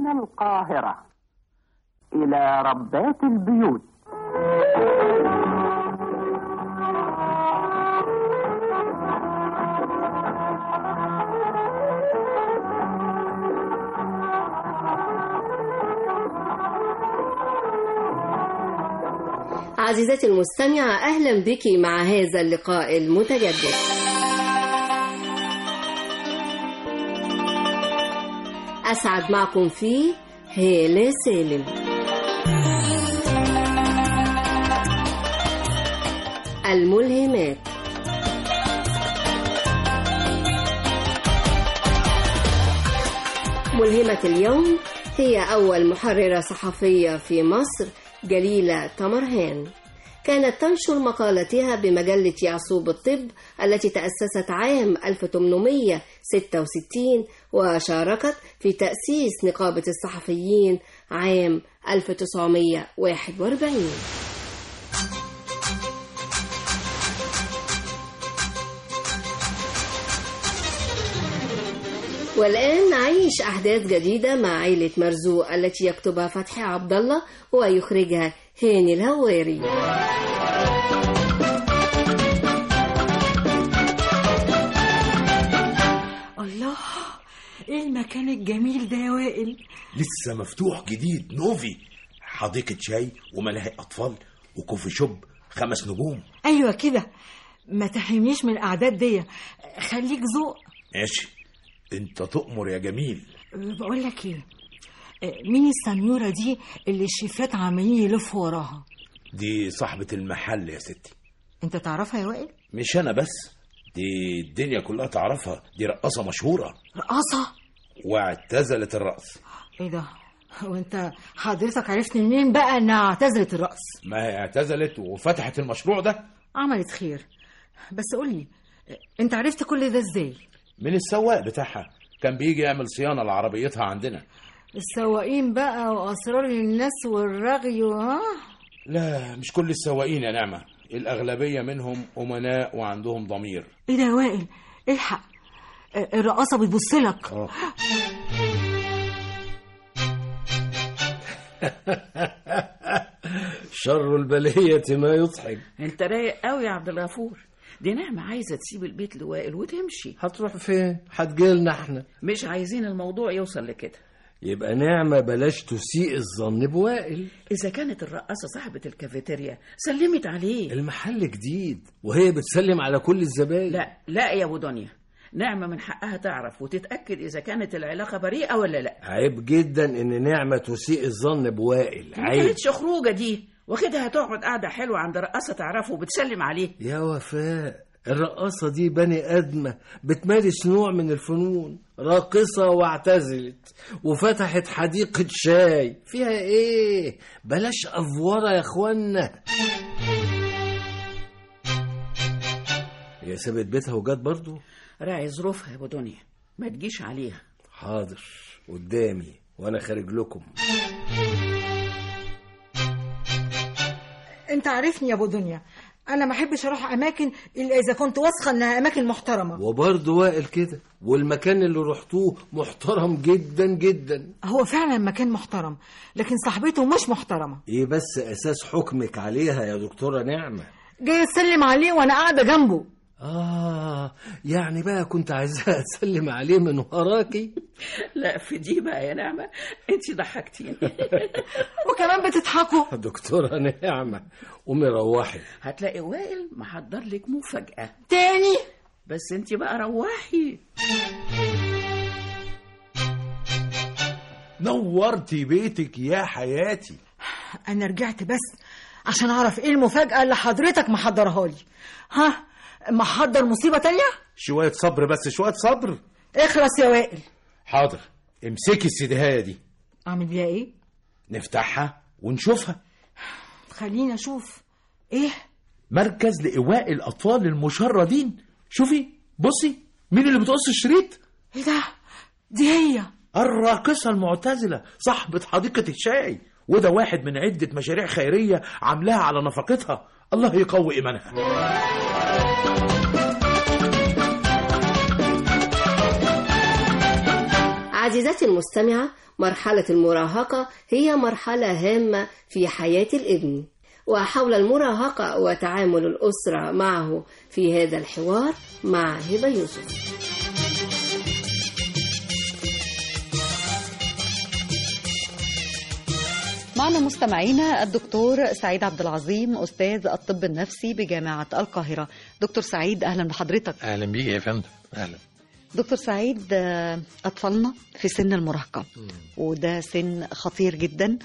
من القاهرة إلى ربات البيوت عزيزتي المستمعة أهلا بك مع هذا اللقاء المتجدد أسعد معكم فيه هالة سالم الملهمات ملهمة اليوم هي أول محررة صحفية في مصر جليلة تمرهان كانت تنشر مقالتها بمجلة يعصوب الطب التي تأسست عام 1866 وشاركت في تأسيس نقابة الصحفيين عام 1941 والآن نعيش أحداث جديدة مع عائلة مرزوق التي يكتبها فتحي عبد الله ويخرجها هاني الهواري الله ايه المكان الجميل ده يا وائل لسه مفتوح جديد نوفي حديقة شاي وملاهي أطفال وكوفي شوب خمس نجوم ايوه كده ما تحرمنيش من الاعداد دي خليك ذوق ماشي انت تؤمر يا جميل بقول لك ايه مين السنيوره دي اللي الشيفات عمالين يلفوا وراها دي صاحبة المحل يا ستي انت تعرفها يا وائل مش أنا بس دي الدنيا كلها تعرفها دي رقاصة مشهورة رقاصه واعتزلت الرقص ايه ده وانت حضرتك عرفت منين بقى انها اعتزلت الرقص ما هي اعتزلت وفتحت المشروع ده عملت خير بس قولي انت عرفت كل ده ازاي من السواق بتاعها كان بيجي يعمل صيانة لعربيتها عندنا السواقين بقى واسرار الناس والرغي ها لا مش كل السواقين يا نعمة الأغلبية منهم أمناء وعندهم ضمير ايه ده يا وائل الحق الرقاصه بتبص لك اه شر البلية ما يضحك انت رايق قوي يا عبد الغفور دي نعمة عايزة تسيب البيت لوائل وتمشي هتروح فين هتجيلنا احنا مش عايزين الموضوع يوصل لكده يبقى نعمة بلاش تسيء الظن بوائل إذا كانت الرقاصة صاحبة الكافيتيريا سلمت عليه المحل جديد وهي بتسلم على كل الزباين لا لا يا أبو دنيا نعمة من حقها تعرف وتتأكد إذا كانت العلاقة بريئة ولا لا عيب جدا ان نعمة تسيء الظن بوائل ما عيب كانتش خروجة دي واخدها تقعد قاعدة حلوة عند رقاصة تعرفه وبتسلم عليه يا وفاء الرقاصة دي بني آدمة بتمارس نوع من الفنون راقصة واعتزلت وفتحت حديقة شاي فيها ايه بلاش أفورة يا اخوانا هي سابت بيتها وجات برضو راعي ظروفها يا أبو دنيا ما تجيش عليها حاضر قدامي وانا خارج لكم انت عارفني يا ابو دنيا انا ما احبش اروح اماكن الا اذا كنت واثقه انها اماكن محترمه وبرضه وائل كده والمكان اللي رحتوه محترم جدا جدا هو فعلا مكان محترم لكن صاحبته مش محترمه ايه بس اساس حكمك عليها يا دكتورة نعمة جاي اسلم عليه وانا قاعده جنبه اه يعني بقى كنت عايزاها تسلم عليه من وراكي لا في دي بقى يا نعمة انت ضحكتيني وكمان بتضحكوا دكتورة نعمة قومي روحي هتلاقي وائل محضر لك مفاجأة تاني بس انت بقى روحي نورتي بيتك يا حياتي انا رجعت بس عشان اعرف ايه المفاجاه اللي حضرتك محضرها لي ها محضر مصيبه تانية شوية صبر بس شوية صبر اخلص يا وائل حاضر امسكي السدهاية دي اعمل بيها ايه نفتحها ونشوفها خليني اشوف ايه مركز لإيواء الأطفال المشردين شوفي بصي مين اللي بتقص الشريط ايه ده دي هي الراقصة المعتزلة صاحبة حديقة الشاي وده واحد من عدة مشاريع خيرية عاملاها على نفقتها الله يقوي إيمانها عزيزتي المستمعة مرحلة المراهقة هي مرحلة هامة في حياة الابن وحول المراهقة وتعامل الأسرة معه في هذا الحوار مع هبة يوسف معنا مستمعينا الدكتور سعيد عبد العظيم أستاذ الطب النفسي بجامعة القاهرة دكتور سعيد أهلا بحضرتك اهلا بيك يا فندم اهلا دكتور سعيد آه، أطفالنا في سن المراهقة وده سن خطير جدا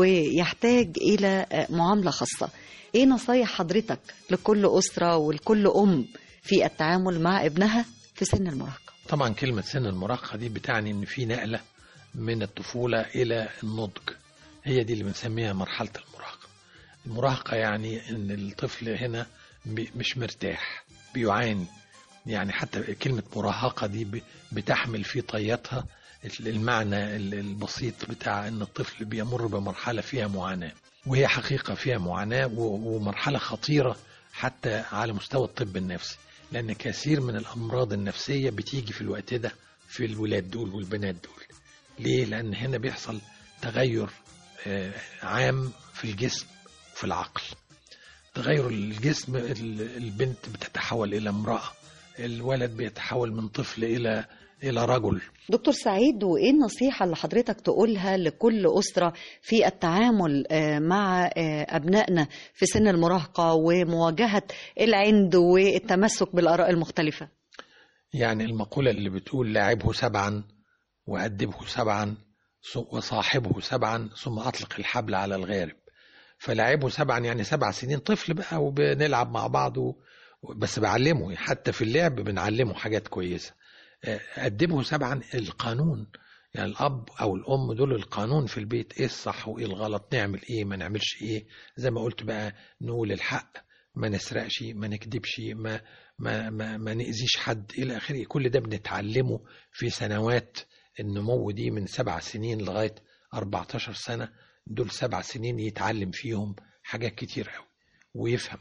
ويحتاج إلى آه، معاملة خاصة إيه نصايح حضرتك لكل أسرة ولكل أم في التعامل مع ابنها في سن المراهقة طبعا كلمة سن المراهقة دي بتعني ان في نقلة من الطفولة الى النضج هي دي اللي بنسميها مرحلة المراهقة المراهقة يعني ان الطفل هنا ب- مش مرتاح بيعاني يعني حتى كلمة مراهقة دي ب- بتحمل في طياتها المعنى ال- البسيط بتاع ان الطفل بيمر بمرحلة فيها معاناة وهي حقيقة فيها معاناة و- ومرحلة خطيرة حتى على مستوى الطب النفسي لأن كثير من الأمراض النفسية بتيجي في الوقت ده في الولاد دول والبنات دول ليه؟ لأن هنا بيحصل تغير آه، عام في الجسم وفي العقل تغير الجسم ال- البنت بتتحول إلى امرأة الولد بيتحول من طفل إلى إلى رجل دكتور سعيد وإيه النصيحة اللي حضرتك تقولها لكل أسرة في التعامل آه، مع آه، أبنائنا في سن المراهقة ومواجهة العند والتمسك بالآراء المختلفة يعني المقولة اللي بتقول لاعبه سبعا وأدبه سبعا ثم- وصاحبه سبعا ثم أطلق الحبل على الغارب فلاعبه سبعا يعني سبع سنين طفل بقى وبنلعب مع بعض و- بس بعلمه حتى في اللعب بنعلمه حاجات كويسة آه، أدبه سبعا القانون يعني الأب أو الأم دول القانون في البيت إيه الصح وإيه الغلط نعمل إيه ما نعملش إيه زي ما قلت بقى نقول الحق ما نسرقش ما نكذبش ما ما ما, ما نأذيش حد إلى آخره كل ده بنتعلمه في سنوات النمو دي من سبع سنين لغاية 14 سنة دول سبع سنين يتعلم فيهم حاجات كتير قوي ويفهم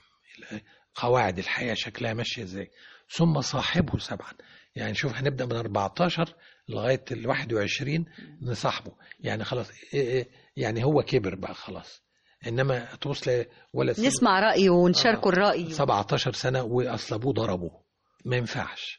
قواعد الحياة شكلها ماشية ازاي ثم صاحبه سبعا يعني شوف هنبدأ من 14 لغاية ال 21 نصاحبه يعني خلاص إيه إيه يعني هو كبر بقى خلاص انما توصل ولا نسمع رأيه ونشاركه الرأي 17 سنة وأصل أبوه ضربه ما ينفعش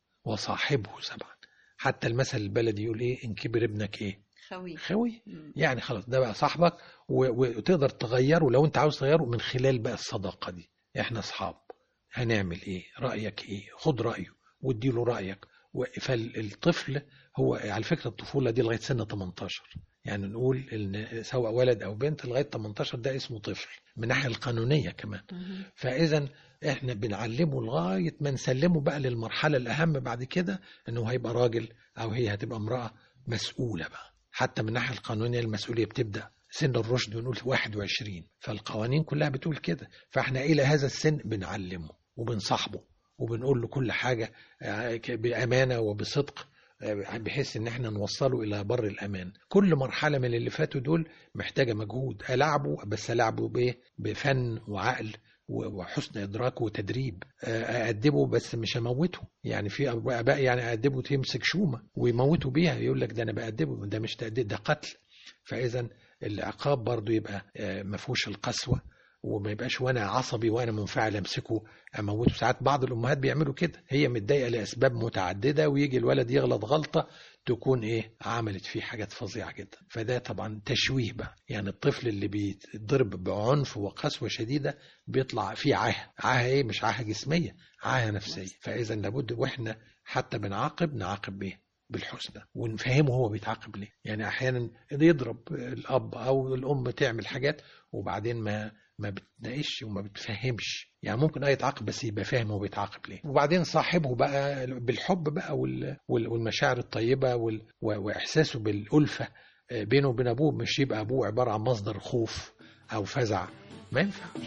وصاحبه سبعا حتى المثل البلدي يقول إيه إن كبر ابنك إيه خوي خوي يعني خلاص ده بقى صاحبك و- وتقدر تغيره لو أنت عاوز تغيره من خلال بقى الصداقة دي إحنا أصحاب هنعمل إيه رأيك إيه خد رأيه واديله رأيك و- فالطفل هو على فكرة الطفولة دي لغاية سن 18 يعني نقول ان سواء ولد او بنت لغايه 18 ده اسمه طفل من الناحيه القانونيه كمان فاذا احنا بنعلمه لغايه ما نسلمه بقى للمرحله الاهم بعد كده انه هيبقى راجل او هي هتبقى امراه مسؤوله بقى حتى من الناحيه القانونيه المسؤوليه بتبدا سن الرشد بنقول 21 فالقوانين كلها بتقول كده فاحنا الى هذا السن بنعلمه وبنصاحبه وبنقول له كل حاجه آه، ك- بامانه وبصدق آه، بحيث ان احنا نوصله الى بر الامان كل مرحله من اللي فاتوا دول محتاجه مجهود العبه بس العبه بايه بفن وعقل و- وحسن ادراك وتدريب آه، اادبه بس مش هموته يعني في اباء يعني اادبه يمسك شومه ويموتوا بيها يقول لك ده انا بادبه ده مش تاديب ده قتل فاذا العقاب برضو يبقى آه، ما فيهوش القسوه وما يبقاش وانا عصبي وانا منفعل امسكه اموته ساعات بعض الامهات بيعملوا كده هي متضايقه لاسباب متعدده ويجي الولد يغلط غلطه تكون ايه عملت فيه حاجات فظيعه جدا فده طبعا تشويه بقى يعني الطفل اللي بيتضرب بعنف وقسوه شديده بيطلع فيه عاهه عاهه ايه مش عاهه جسميه عاهه نفسيه فاذا لابد واحنا حتى بنعاقب نعاقب بايه بالحسنى ونفهمه هو بيتعاقب ليه يعني احيانا يضرب الاب او الام تعمل حاجات وبعدين ما ما بتناقش وما بتفهمش يعني ممكن اه يتعاقب بس يبقى فاهم هو بيتعاقب ليه وبعدين صاحبه بقى بالحب بقى وال- وال- والمشاعر الطيبه وال- و- واحساسه بالالفه آه، بينه وبين ابوه مش يبقى ابوه عباره عن مصدر خوف او فزع ما ينفعش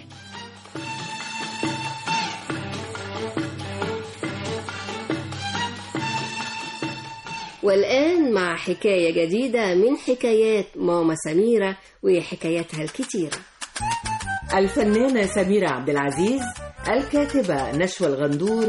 والآن مع حكاية جديدة من حكايات ماما سميرة وحكاياتها الكتيرة الفنانة سميرة عبد العزيز الكاتبة نشوى الغندور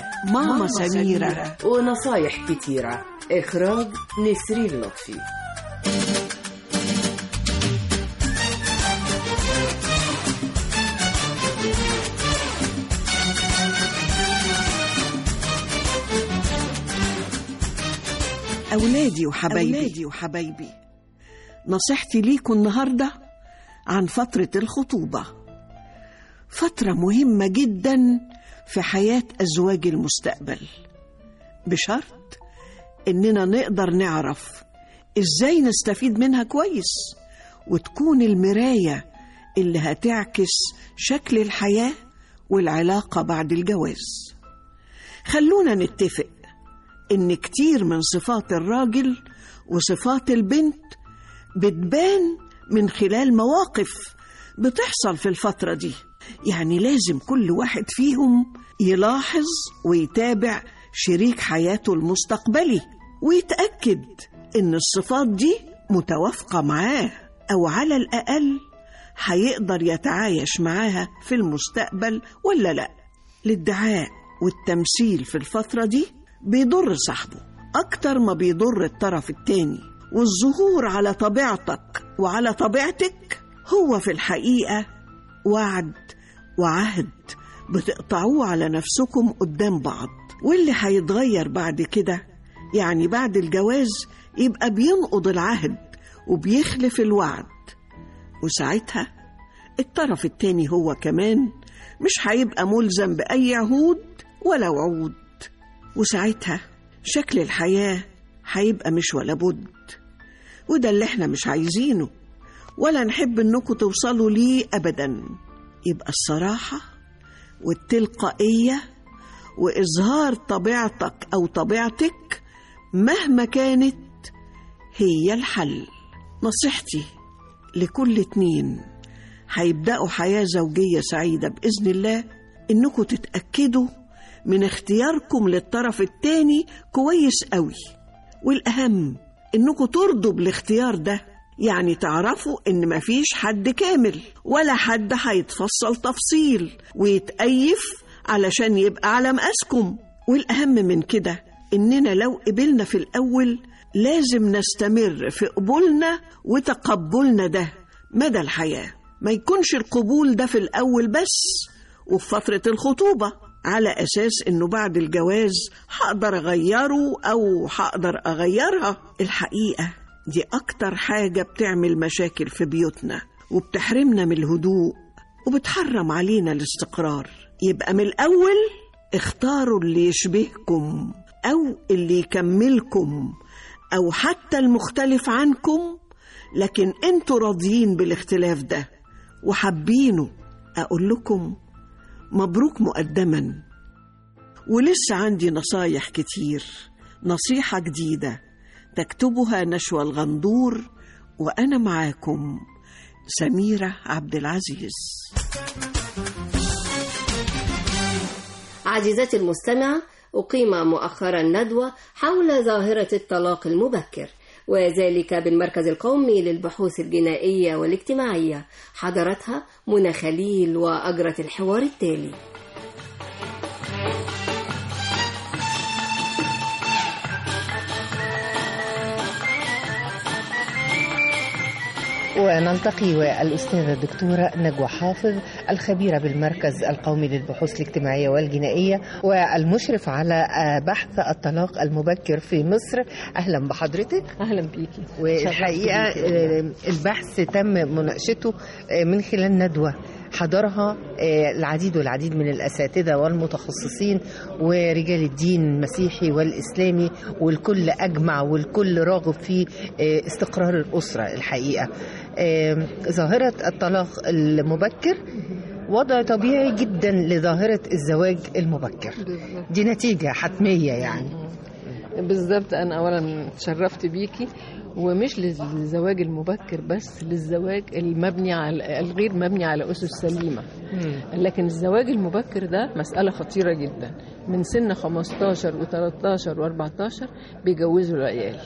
وماما سميرة ونصايح كتيرة إخراج نسرين لطفي أولادي وحبايبي أولادي وحبايبي نصيحتي ليكم النهاردة عن فترة الخطوبة فترة مهمة جدا في حياة أزواج المستقبل بشرط إننا نقدر نعرف إزاي نستفيد منها كويس وتكون المراية اللي هتعكس شكل الحياة والعلاقة بعد الجواز خلونا نتفق إن كتير من صفات الراجل وصفات البنت بتبان من خلال مواقف بتحصل في الفترة دي يعني لازم كل واحد فيهم يلاحظ ويتابع شريك حياته المستقبلي ويتأكد إن الصفات دي متوافقة معاه أو على الأقل هيقدر يتعايش معاها في المستقبل ولا لأ الادعاء والتمثيل في الفترة دي بيضر صاحبه أكتر ما بيضر الطرف التاني والظهور على طبيعتك وعلى طبيعتك هو في الحقيقة وعد وعهد بتقطعوه على نفسكم قدام بعض واللي هيتغير بعد كده يعني بعد الجواز يبقى بينقض العهد وبيخلف الوعد وساعتها الطرف التاني هو كمان مش هيبقى ملزم بأي عهود ولا وعود وساعتها شكل الحياة هيبقى مش ولا بد وده اللي احنا مش عايزينه ولا نحب انكم توصلوا ليه ابدا يبقى الصراحة والتلقائية وإظهار طبيعتك أو طبيعتك مهما كانت هي الحل نصيحتي لكل اتنين هيبدأوا حياة زوجية سعيدة بإذن الله إنكم تتأكدوا من اختياركم للطرف التاني كويس قوي والأهم إنكم ترضوا بالاختيار ده يعني تعرفوا إن مفيش حد كامل ولا حد هيتفصل تفصيل ويتأيف علشان يبقى على مقاسكم والأهم من كده إننا لو قبلنا في الأول لازم نستمر في قبولنا وتقبلنا ده مدى الحياة ما يكونش القبول ده في الأول بس وفي فترة الخطوبة على أساس إنه بعد الجواز هقدر أغيره أو هقدر أغيرها الحقيقة دي أكتر حاجة بتعمل مشاكل في بيوتنا وبتحرمنا من الهدوء وبتحرم علينا الاستقرار يبقى من الأول اختاروا اللي يشبهكم أو اللي يكملكم أو حتى المختلف عنكم لكن انتوا راضيين بالاختلاف ده وحابينه أقول لكم مبروك مقدما ولسه عندي نصايح كتير نصيحة جديدة تكتبها نشوى الغندور وأنا معاكم سميرة عبد العزيز عزيزتي المستمعة أقيم مؤخرا ندوة حول ظاهرة الطلاق المبكر وذلك بالمركز القومي للبحوث الجنائية والاجتماعية حضرتها منى خليل وأجرت الحوار التالي ونلتقي والأستاذة الدكتورة نجوى حافظ الخبيرة بالمركز القومي للبحوث الاجتماعية والجنائية والمشرف على بحث الطلاق المبكر في مصر أهلا بحضرتك أهلا بيكي والحقيقة البحث تم مناقشته من خلال ندوة حضرها العديد والعديد من الأساتذة والمتخصصين ورجال الدين المسيحي والإسلامي والكل أجمع والكل راغب في استقرار الأسرة الحقيقة ظاهرة الطلاق المبكر وضع طبيعي جدا لظاهرة الزواج المبكر دي نتيجة حتمية يعني بالظبط أنا أولا تشرفت بيكي ومش للزواج المبكر بس للزواج المبني على الغير مبني على أسس سليمة لكن الزواج المبكر ده مسألة خطيرة جدا من سن 15 و13 و14 بيجوزوا العيال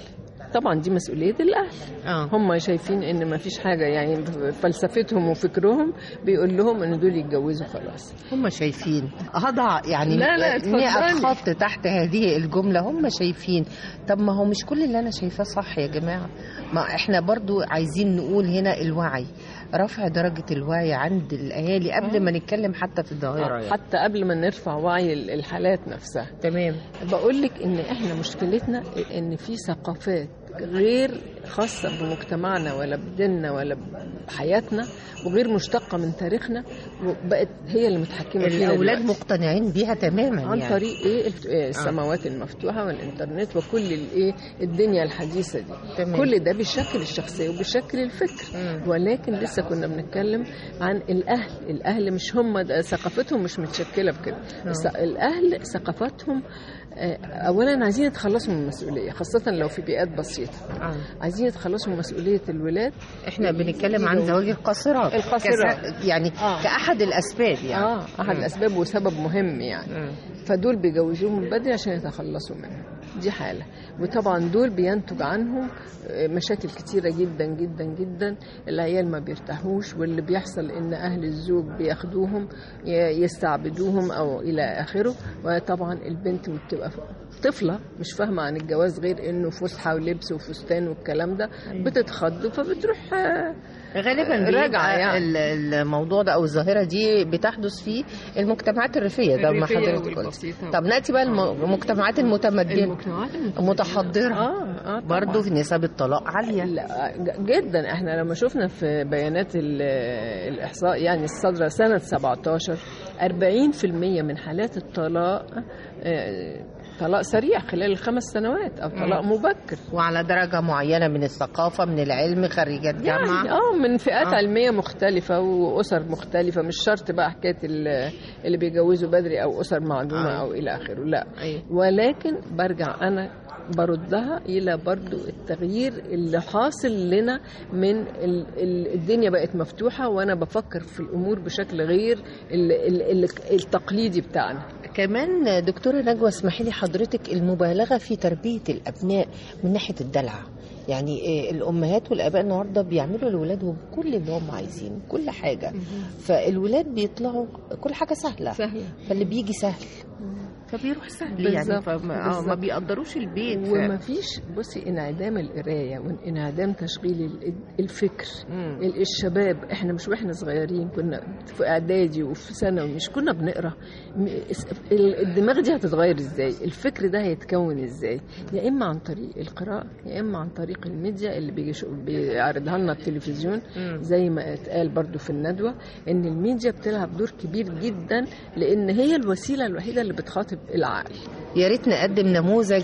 طبعا دي مسؤوليه الاهل آه. هم شايفين ان ما فيش حاجه يعني فلسفتهم وفكرهم بيقول لهم ان دول يتجوزوا خلاص هم شايفين هضع يعني لا، لا، 100 اتفضلي. خط تحت هذه الجملة هم شايفين طب ما هو مش كل اللي أنا شايفاه صح يا جماعة ما احنا برضو عايزين نقول هنا الوعي رفع درجة الوعي عند الأهالي قبل ما نتكلم حتى في الظاهرة يعني. حتى قبل ما نرفع وعي ال- الحالات نفسها تمام بقول لك ان احنا مشكلتنا ان في ثقافات غير خاصة بمجتمعنا ولا بديننا ولا بحياتنا وغير مشتقة من تاريخنا وبقت هي اللي متحكمة فينا الأولاد دلوقتي. مقتنعين بيها تماما عن يعني. طريق ايه الف- آه، السماوات المفتوحه والانترنت وكل الايه الدنيا الحديثه دي تمام. كل ده بيشكل الشخصيه وبيشكل الفكر ولكن لسه كنا بنتكلم عن الاهل الاهل مش هم ده ثقافتهم مش متشكله بكده الس- الاهل ثقافتهم آه، اولا عايزين يتخلصوا من المسؤوليه خاصه لو في بيئات بسيطه عايزين يتخلصوا من مسؤوليه الولاد احنا بنتكلم عن زواج القاصرات القاصرات كس- يعني كأحد الأسباب يعني اه احد مم. الاسباب وسبب مهم يعني فدول بيجوزوهم من بدري عشان يتخلصوا منها دي حاله وطبعا دول بينتج عنهم آه، مشاكل كتيره جدا جدا جدا العيال ما بيرتاحوش واللي بيحصل ان اهل الزوج بياخدوهم ي- يستعبدوهم او الى اخره وطبعا البنت بتبقى طفله مش فاهمه عن الجواز غير انه فسحه ولبس وفستان والكلام ده بتتخض فبتروح آه، غالبا راجعه بيبقى يعني ال- الموضوع ده او الظاهره دي بتحدث في المجتمعات الريفيه ده ما الريفية حضرتك قلت والبسيطة. طب ناتي بقى الم- المجتمعات المتمدنه المجتمعات المتمدنة. متحضره اه اه برضه في نسب الطلاق عاليه لا ج- جدا احنا لما شفنا في بيانات ال- الاحصاء يعني الصادره سنه 17 40% من حالات الطلاق آه، طلاق سريع خلال الخمس سنوات او طلاق مم. مبكر وعلى درجه معينه من الثقافه من العلم خريجات جامعه يعني اه من فئات آه. علميه مختلفه واسر مختلفه مش شرط بقى حكايه ال- اللي بيجوزوا بدري او اسر معدومه أيوة. او الى اخره لا أيوة. ولكن برجع انا بردها الى برضو التغيير اللي حاصل لنا من ال- ال- الدنيا بقت مفتوحه وانا بفكر في الامور بشكل غير ال- ال- ال- التقليدي بتاعنا كمان دكتورة نجوى اسمحي لي حضرتك المبالغة في تربية الأبناء من ناحية الدلع يعني إيه، الأمهات والآباء النهاردة بيعملوا لأولادهم كل اللي هم عايزينه كل حاجة فالولاد بيطلعوا كل حاجة سهلة سهلة. فاللي بيجي سهل فبيروح سهل يعني بالظبط، فما آه، ما بالظبط. بيقدروش البيت ف- وما فيش بصي انعدام القرايه وانعدام تشغيل ال- الفكر ال- الشباب احنا مش واحنا صغيرين كنا في اعدادي وفي ثانوي مش كنا بنقرا م- اس- ال- الدماغ دي هتتغير ازاي الفكر ده هيتكون ازاي يا اما عن طريق القراءه يا اما عن طريق الميديا اللي بيجي شو- بيعرضها لنا التلفزيون مم. زي ما اتقال برضو في الندوه ان الميديا بتلعب دور كبير جدا لان هي الوسيله الوحيده اللي بتخاطب العقل يا ريت نقدم نموذج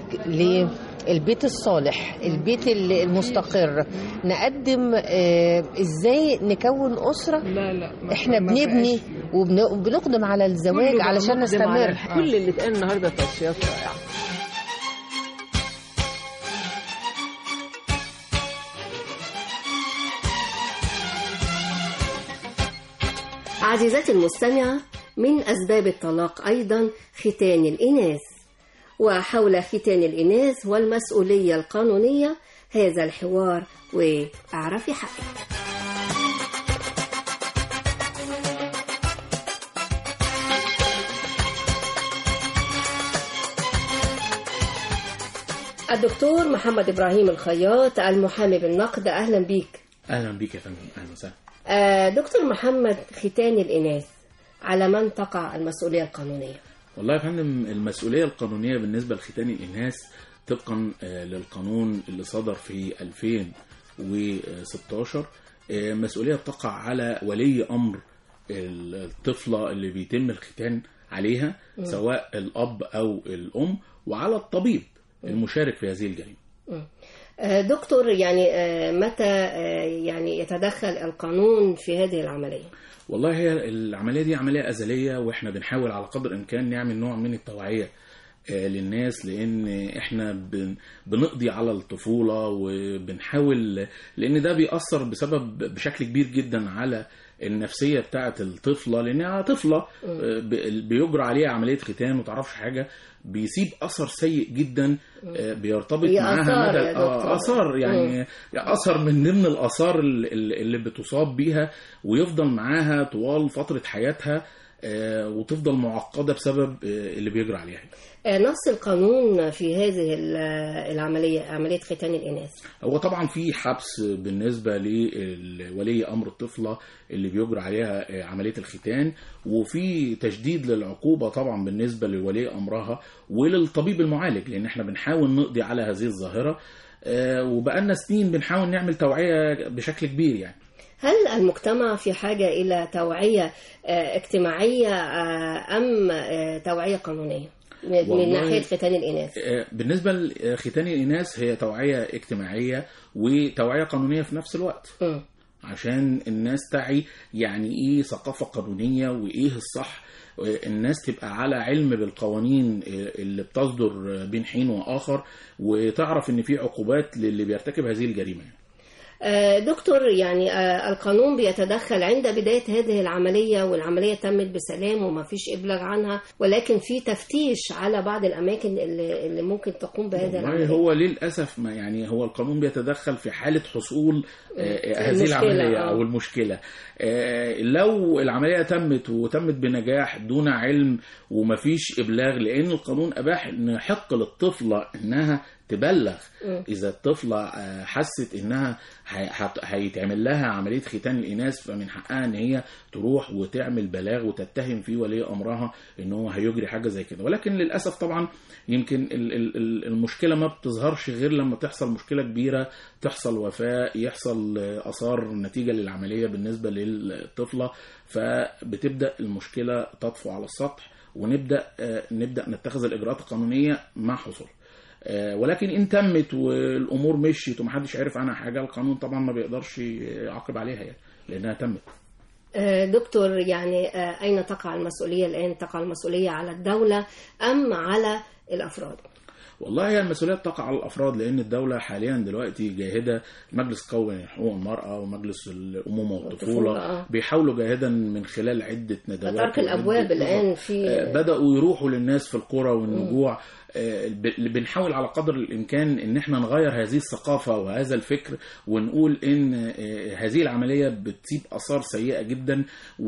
للبيت الصالح البيت ال- المستقر نقدم آه، ازاي نكون أسرة لا لا احنا ما بنبني بقاش فيه. وبن- وبنقدم على الزواج كله بقى علشان مقدم على نستمر الح- كل اللي اتقال النهارده توصيات رائعه عزيزتي المستمعة من أسباب الطلاق أيضا ختان الإناث وحول ختان الإناث والمسؤولية القانونية هذا الحوار وأعرفي حقك الدكتور محمد إبراهيم الخياط المحامي بالنقد أهلا بيك اهلا بيك يا فندم اهلا وسهلا آه، دكتور محمد ختان الإناث على من تقع المسؤولية القانونية والله يا فندم المسؤوليه القانونيه بالنسبه لختان الاناث طبقا آه، للقانون اللي صدر في 2016 آه، مسؤوليه تقع على ولي امر الطفله اللي بيتم الختان عليها مم. سواء الاب او الام وعلى الطبيب المشارك في هذه الجريمه آه، دكتور يعني آه، متى آه، يعني يتدخل القانون في هذه العملية والله هي العملية دي عملية أزلية وإحنا بنحاول على قدر الإمكان نعمل نوع من التوعية آه، للناس لان احنا بن- بنقضي على الطفوله وبنحاول لان ده بيأثر بسبب بشكل كبير جدا على النفسيه بتاعه الطفله لانها طفله آه، ب- بيجرى عليها عمليه ختان وتعرفش حاجه بيسيب اثر سيء جدا آه، بيرتبط هي معاها آثار مدى يا دكتور. آه، اثار يعني مم. اثر من ضمن الاثار ال- ال- اللي بتصاب بيها ويفضل معاها طوال فتره حياتها آه، وتفضل معقده بسبب آه، اللي بيجرى عليها آه، نص القانون في هذه ال- العملية عملية ختان الإناث هو طبعا في حبس بالنسبه لولي امر الطفله اللي بيجرى عليها آه، عمليه الختان وفي تشديد للعقوبه طبعا بالنسبه لولي امرها وللطبيب المعالج لان احنا بنحاول نقضي على هذه الظاهره آه، وبقالنا سنين بنحاول نعمل توعيه بشكل كبير يعني هل المجتمع في حاجة إلى توعية آه، اجتماعية آه، أم آه، توعية قانونية من من والله- ناحية ختان الإناث آه، بالنسبه لختان الاناث هي توعيه اجتماعيه وتوعيه قانونيه في نفس الوقت عشان الناس تعي يعني ايه ثقافه قانونيه وايه الصح آه، الناس تبقى على علم بالقوانين آه، اللي بتصدر بين حين واخر وتعرف ان في عقوبات للي بيرتكب هذه الجريمه آه، دكتور يعني آه، القانون بيتدخل عند بداية هذه العملية والعملية تمت بسلام وما فيش إبلاغ عنها ولكن في تفتيش على بعض الأماكن اللي, اللي ممكن تقوم بهذه والله العملية هو للاسف ما يعني هو القانون بيتدخل في حاله حصول آه، هذه المشكلة، العمليه آه. او المشكله آه، لو العمليه تمت وتمت بنجاح دون علم ومفيش ابلاغ لان القانون اباح ان يحق للطفله انها تبلغ مم. اذا الطفله آه، حست انها هي- هت- هيتعمل لها عمليه ختان الاناث فمن حقها ان هي تروح وتعمل بلاغ وتتهم فيه ولي امرها ان هو هيجري حاجه زي كده ولكن للاسف طبعا يمكن ال- ال- ال- المشكله ما بتظهرش غير لما تحصل مشكله كبيره تحصل وفاه يحصل آه، اثار نتيجه للعمليه بالنسبه للطفله فبتبدا المشكله تطفو على السطح ونبدا آه، نبدا نتخذ الاجراءات القانونيه مع حصول آه، ولكن ان تمت والامور مشيت ومحدش عرف عنها حاجه القانون طبعا ما بيقدرش يعاقب عليها يعني لانها تمت آه، دكتور يعني آه، أين تقع المسؤولية الآن تقع المسؤولية على الدولة أم على الأفراد والله هي المسؤوليه تقع على الافراد لان الدوله حاليا دلوقتي جاهده مجلس قومي لحقوق المراه ومجلس الامومه والطفولة، والطفوله آه. بيحاولوا جاهدا من خلال عده ندوات طرق الأبواب وعدة- الآن في آه، بداوا يروحوا للناس في القرى والنجوع آه، ب- بنحاول على قدر الامكان ان احنا نغير هذه الثقافه وهذا الفكر ونقول ان آه، هذه العمليه بتسيب اثار سيئه جدا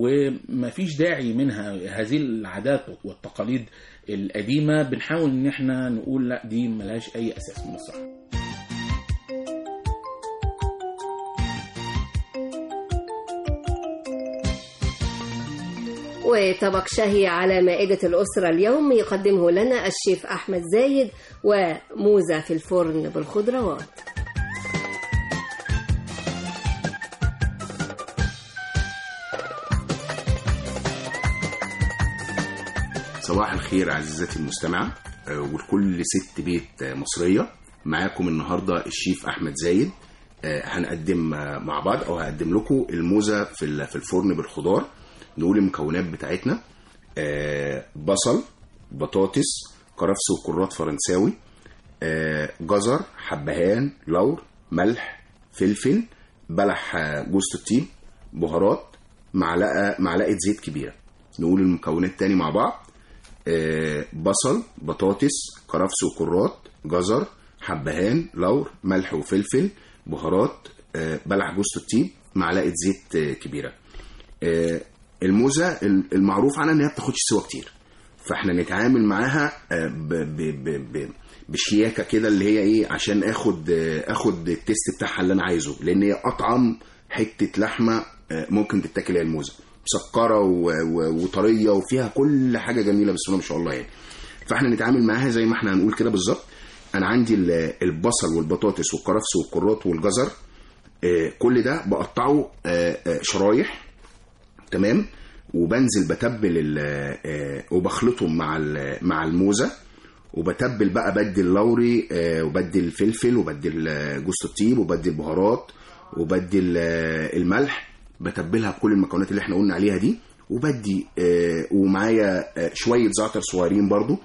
ومفيش داعي منها هذه العادات والتقاليد القديمه بنحاول ان احنا نقول لا دي ملهاش اي اساس من الصحه وطبق شهي على مائدة الأسرة اليوم يقدمه لنا الشيف أحمد زايد وموزة في الفرن بالخضروات صباح الخير عزيزتي المستمعة آه، ولكل ست بيت آه، مصرية معاكم النهاردة الشيف أحمد زايد آه، هنقدم آه، مع بعض أو هقدم لكم الموزة في ال- في الفرن بالخضار نقول المكونات بتاعتنا آه، بصل بطاطس كرفس وكرات فرنساوي آه، جزر حبهان لور ملح فلفل بلح آه، جوز الطيب بهارات معلقة معلقة زيت كبيرة نقول المكونات تاني مع بعض آه، بصل بطاطس كرفس وكرات جزر حبهان لور ملح وفلفل بهارات آه، بلح جوز الطيب معلقه زيت آه، كبيره آه، الموزه المعروف عنها ان هي بتاخدش سوا كتير فاحنا نتعامل معاها آه، ب ب ب ب بشياكه كده اللي هي ايه عشان اخد آه، اخد التيست بتاعها اللي انا عايزه لان هي اطعم حته لحمه آه، ممكن تتاكل هي الموزه مسكره و- و- وطريه وفيها كل حاجه جميله بسم الله ما شاء الله يعني فاحنا نتعامل معاها زي ما احنا هنقول كده بالظبط انا عندي ال- البصل والبطاطس والكرفس والكرات والجزر آه، كل ده بقطعه آه، آه، شرايح تمام وبنزل بتبل ال- آه، وبخلطهم مع ال- مع الموزه وبتبل بقى بدي اللوري آه، وبدي الفلفل وبدي ال- جوز الطيب وبدي البهارات وبدي ال- آه، الملح بتبلها بكل المكونات اللي احنا قلنا عليها دي وبدي آه، ومعايا آه، شويه زعتر صغيرين برضو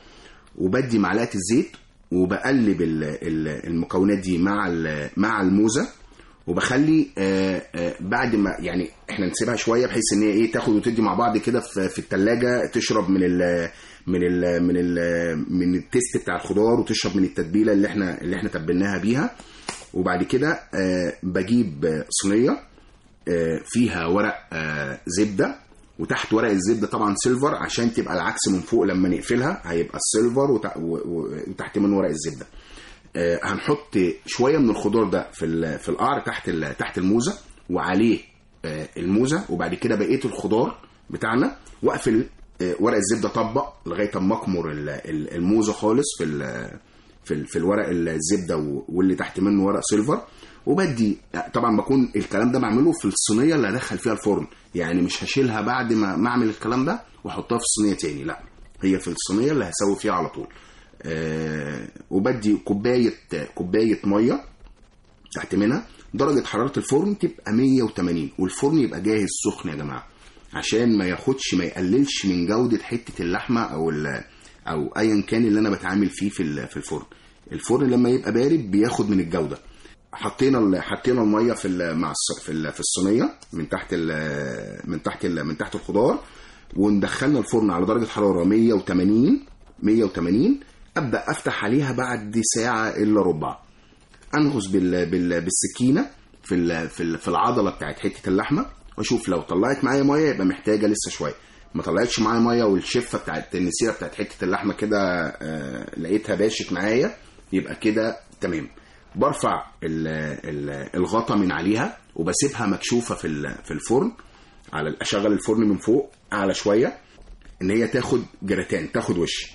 وبدي معلقه الزيت وبقلب ال- ال- المكونات دي مع ال- مع الموزه وبخلي آه، آه، بعد ما يعني احنا نسيبها شويه بحيث ان هي ايه تاخد وتدي مع بعض كده في في الثلاجه تشرب من ال من ال من ال من التيست بتاع الخضار وتشرب من التتبيله اللي احنا اللي احنا تبلناها بيها وبعد كده آه، بجيب آه، صينيه آه، فيها ورق آه، زبده وتحت ورق الزبده طبعا سيلفر عشان تبقى العكس من فوق لما نقفلها هيبقى السيلفر وتع- و- و- وتحت من ورق الزبده آه، هنحط شويه من الخضار ده في ال- في القعر تحت ال- تحت الموزه وعليه آه، الموزه وبعد كده بقيه الخضار بتاعنا واقفل آه، ورق الزبده طبق لغايه اما اكمر ال- ال- الموزه خالص في ال- في ال- في الورق الزبده و- واللي تحت منه ورق سيلفر وبدي طبعا بكون الكلام ده بعمله في الصينيه اللي هدخل فيها الفرن يعني مش هشيلها بعد ما ما اعمل الكلام ده واحطها في الصينيه تاني لا هي في الصينيه اللي هسوي فيها على طول آه وبدي كوبايه كوبايه ميه تحت منها درجه حراره الفرن تبقى 180 والفرن يبقى جاهز سخن يا جماعه عشان ما ياخدش ما يقللش من جوده حته اللحمه او ال- او ايا كان اللي انا بتعامل فيه في ال- في الفرن الفرن لما يبقى بارد بياخد من الجوده حطينا ال- حطينا الميه في ال- مع الص- في ال- في الصينيه من تحت ال- من تحت ال- من تحت الخضار وندخلنا الفرن على درجه حراره 180 180 ابدا افتح عليها بعد ساعه الا ربع انغص بال بال بالسكينه في ال في ال في العضله بتاعت حته اللحمه واشوف لو طلعت معايا ميه يبقى محتاجه لسه شويه ما طلعتش معايا ميه والشفه بتاعت النسيره بتاعت حته اللحمه كده آه، لقيتها باشت معايا يبقى كده تمام برفع ال ال الغطا من عليها وبسيبها مكشوفه في ال- في الفرن على اشغل الفرن من فوق اعلى شويه ان هي تاخد جراتان تاخد وش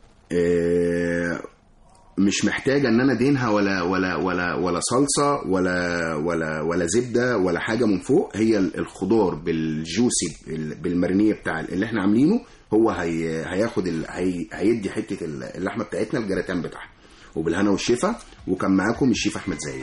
آه، مش محتاجه ان انا ادهنها ولا ولا ولا ولا صلصه ولا ولا ولا زبده ولا حاجه من فوق هي ال- الخضار بالجوسي بال- بالمرنيه بتاع اللي احنا عاملينه هو هي هياخد ال... هي... هيدي حته ال- اللحمه بتاعتنا الجراتان بتاعها وبالهنا والشفا وكان معاكم الشيف احمد زايد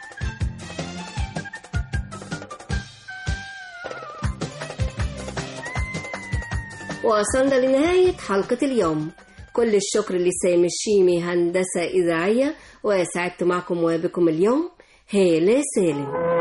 وصلنا لنهاية حلقة اليوم كل الشكر لسامي الشيمي هندسة إذاعية وسعدت معكم وبكم اليوم هالة سالم